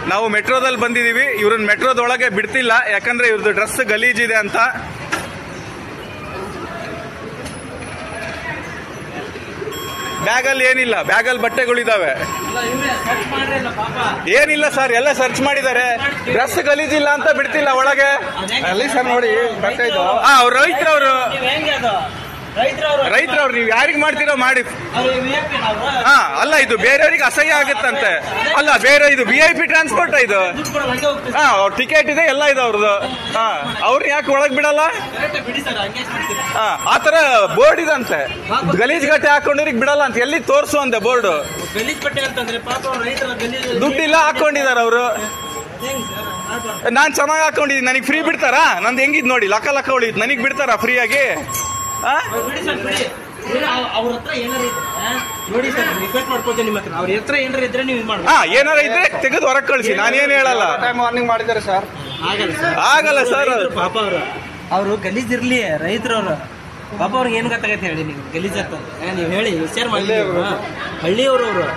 ನಾವು ಮೆಟ್ರೋದಲ್ಲಿ ಬಂದಿದೀವಿ ಇವ್ರನ್ನ ಮೆಟ್ರೋದೊಳಗೆ ಬಿಡ್ತಿಲ್ಲ ಯಾಕಂದ್ರೆ ಇವ್ರದ್ದು ಡ್ರೆಸ್ ಗಲೀಜಿದೆ ಅಂತ ಬ್ಯಾಗಲ್ಲಿ ಏನಿಲ್ಲ ಬ್ಯಾಗಲ್ಲಿ ಬಟ್ಟೆಗಳಿದಾವೆ ಏನಿಲ್ಲ ಸರ್ ಎಲ್ಲ ಸರ್ಚ್ ಮಾಡಿದ್ದಾರೆ ಡ್ರೆಸ್ ಗಲೀಜಿಲ್ಲ ಅಂತ ಬಿಡ್ತಿಲ್ಲ ಒಳಗೆ ಅಲ್ಲಿ ಸರ್ ನೋಡಿ ಬಟ್ಟೆ ಇದು ಹಾ ಅವ್ರ ರೈತರವ್ರು ಹೆಂಗೆ ಅದು ರೈತರವರು ರೈತರವ್ರು ನೀವು ಯಾರಿಗ್ ಮಾಡ್ತೀರೋ ಮಾಡಿ ಹಾ ಅಲ್ಲ ಇದು ಬೇರೆಯವ್ರಿಗೆ ಅಸಹ್ಯ ಆಗುತ್ತಂತೆ ಅಲ್ಲ ಬೇರೆ ಇದು ವಿ ಐ ಪಿ ಟ್ರಾನ್ಸ್ಪೋರ್ಟ್ ಇದು ಹಾ ಅವ್ರ ಟಿಕೆಟ್ ಇದೆ ಎಲ್ಲ ಇದೆ ಅವ್ರದ್ದು ಹಾ ಅವ್ರು ಯಾಕೆ ಒಳಗ್ ಬಿಡಲ್ಲ ಬಿಡಿ ಸರ್ ಹಂಗೆ ಮಾಡ್ತೀರಾ ಹಾ ಆತರ ಬೋರ್ಡ್ ಇದಂತೆ ಗಲೀಜ್ ಗಟ್ಟೆ ಹಾಕೊಂಡಿರಿಗೆ ಬಿಡಲ್ಲ ಅಂತ ಎಲ್ಲಿ ತೋರ್ಸು ಅಂತೆ ಬೋರ್ಡ್ ಗಲೀಜ್ ಬಟ್ಟೆ ಅಂತಂದ್ರೆ ಪಾಪ ಅವ್ರ ರೈತರ ಗಲೀಜ್ ದುಡ್ಡಿಲ್ಲ ಹಾಕೊಂಡಿದಾರ ಅವರು ಹೆಂಗ್ ಸರ್ ಮಾಡ್ಬಾರ್ದು. ನಾನ್ ಚೆನ್ನಾಗಿ ಹಾಕೊಂಡಿದ್ದೀನಿ ನನಗೆ ಫ್ರೀ ಬಿಡ್ತಾರಾ ನಂದು ಹೆಂಗಿದ್ ನೋಡಿ ಲಕ್ಕ ಲಕ್ಕ ಉಳಿದ್ ನನಗ್ ಬಿಡ್ತಾರಾ ಫ್ರೀ ಆಗಿ ಹಾ ಅವ್ರು ಬಿಡಿ ಸರ್ ಬಿಡಿ ಇಲ್ಲ, ಅವ್- ಅವ್ರ ಹತ್ರ ಏನಾರ ಇದ್ರೆ ನೋಡಿ ಸರ್ ರಿಕ್ವೆಸ್ಟ್ ಮಾಡ್ಕೊಳ್ತೇನೆ ನಿಮ್ಮ ಹತ್ರ ಅವ್ರ ಹತ್ರ ಏನಾರ ಇದ್ರೆ ನೀವು ಇದು ಮಾಡ್ಬೋದು ಹಾ ಏನಾರ ಇದ್ರೆ ತೆಗೆದು ಹೊರಗೆ ಕಳಿಸಿ ನಾನೇನ್ ಹೇಳಲ್ಲ ಟೈಮ್ ವಾರ್ನಿಂಗ್ ಮಾಡಿದ್ದಾರೆ ಸರ್ ಆಗಲ್ಲ ಸರ್ ಆಗಲ್ಲ ಸರ್ ರೈತ್ರು ಪಾಪ ಅವರು ಅವರು ಗಲೀಜ್ ಇರ್ಲಿ ರೈತರವ್ರು ಪಾಪ ಅವ್ರಿಗೆ ಏನ್ ಗೊತ್ತಾಗತ್ತೆ ಹೇಳಿ ನೀವು ಗಲೀಜ್ ಆಗ್ತದೆ ನೀವು ಹೇಳಿ ವಿಚಾರ ಮಾಡಿ ಹಳ್ಳಿಯವರು ಅವರು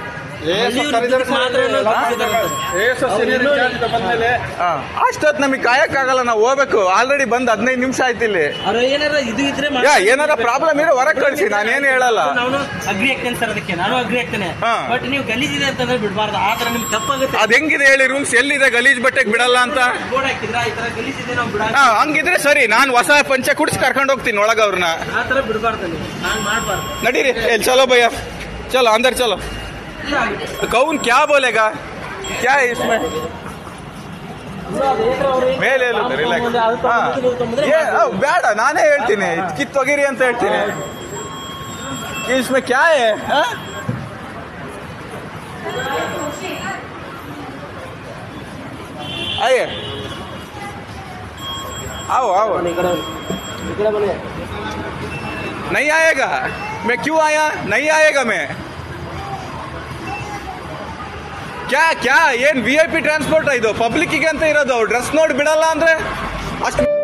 ಅಷ್ಟೊತ್ ನಮಗೆ ಕಾಯಕ್ಕಾಗಲ್ಲ ನಾವು ಹೋಗ್ಬೇಕು ಆಲ್ರೆಡಿ ಬಂದ್ ಹದಿನೈದು ನಿಮಿಷ ಆಯ್ತು ಇಲ್ಲಿ ಅವ್ರು ಏನಾರ ಇದು ಇದ್ರೆ ಮಾಡಿ- ಯಾ ಏನಾರ ಪ್ರಾಬ್ಲಮ್ ಇರೋ ಹೊರಗೆ ಕಳಿಸಿ ನಾನೇನು ಹೇಳಲ್ಲ ನಾನು ಅಗ್ರಿ ಆಗ್ತೇನೆ ಸರ್ ಅದಕ್ಕೆ ನಾನು ಅಗ್ರಿ ಆಗ್ತೇನೆ ಹಾ. ಬಟ್ ನೀವು ಗಲೀಜ್ ಇದೆ ಅಂತಂದ್ರೆ ಬಿಡಬಾರ್ದು ಆ ತರ ನಿಮ್ಗೆ ತಪ್ಪಾಗುತ್ತೆ ಅದ್ ಹೆಂಗಿದೆ ಹೇಳಿ ರೂಲ್ಸ್ ಎಲ್ಲಿದೆ ಗಲೀಜ್ ಬಟ್ಟೆಗೆ ಬಿಡಲ್ಲ ಅಂತ ಬೋರ್ಡ್ ಹಾಕಿದ್ರ ಈ ತರ ಗಲೀಜ್ ಇದೆ ನಾವು ಬಿಡ ಹಾ ಹಂಗಿದ್ರೆ ಸರಿ ನಾನು ಹೊಸ ಪಂಚೆ ಕುಡಿಸಿ ಕರ್ಕೊಂಡು ಹೋಗ್ತೀನಿ ಒಳಗ ಅವ್ರನ್ನ ಆ ತರ ಬಿಡಬಾರ್ದು ನೀವು ನಾನು ಮಾಡಬಾರ್ದು ನಡೀರಿ ಎಲ್ಲಿ ಚಲೋ ಭಯ್ಯ ಚಲೋ ಅಂದರ್ ಚಲೋ ಕೌನ್ ಕ್ಯಾ ಬೋಲೆಗಾ ಕ್ಯಾ है इसमें ಮೇಲೆ ಹೇಳುತ್ತೆ ರಿಲ್ಯಾಕ್ಸ್ ಬೇಡ ನಾನೇ ಹೇಳ್ತೀನಿ ಕಿತ್ತೊಗಿರಿ ಅಂತ ಹೇಳ್ತೀನಿ ಇಸ್ಮೆ ಕ್ಯಾ है हाँ? आइए आओ आओ नहीं आएगा मैं क्यों आया नहीं आएगा मैं ಕ್ಯಾ ಕ್ಯಾ ಏನ್ ವಿ ಐ ಪಿ ಟ್ರಾನ್ಸ್ಪೋರ್ಟ್ ಇದು ಪಬ್ಲಿಕ್ಕಿಗೆ ಅಂತ ಇರೋದು ಡ್ರೆಸ್ ನೋಡಿ ಬಿಡಲ್ಲ ಅಂದ್ರೆ ಅಷ್ಟು